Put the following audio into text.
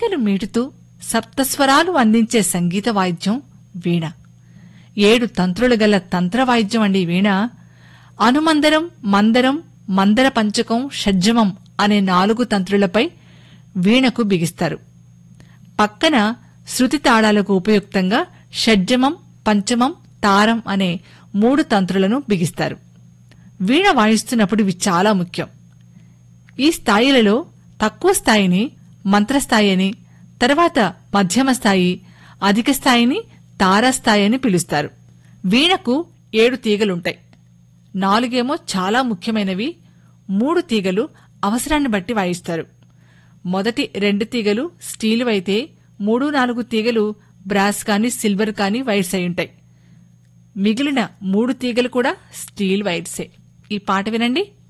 తీగలు మీటుతూ సప్తస్వరాలు అందించే సంగీత వాయిద్యం వీణ ఏడు తంత్రులు గల తంత్ర వాయిద్యం అండి వీణ అనుమందరం మందరం మందర పంచకం షడ్జమం అనే నాలుగు తంత్రులపై వీణకు బిగిస్తారు పక్కన శృతి తాళాలకు ఉపయుక్తంగా షడ్జమం పంచమం తారం అనే మూడు తంత్రులను బిగిస్తారు వీణ వాయిస్తున్నప్పుడు ఇవి చాలా ముఖ్యం ఈ స్థాయిలలో తక్కువ స్థాయిని మంత్రస్థాయి అని తర్వాత మధ్యమ స్థాయి అధిక స్థాయిని తారాస్థాయి అని పిలుస్తారు వీణకు ఏడు తీగలుంటాయి నాలుగేమో చాలా ముఖ్యమైనవి మూడు తీగలు అవసరాన్ని బట్టి వాయిస్తారు మొదటి రెండు తీగలు స్టీలు అయితే మూడు నాలుగు తీగలు బ్రాస్ కానీ సిల్వర్ కానీ వైర్స్ అయి ఉంటాయి మిగిలిన మూడు తీగలు కూడా స్టీల్ వైర్సే ఈ పాట వినండి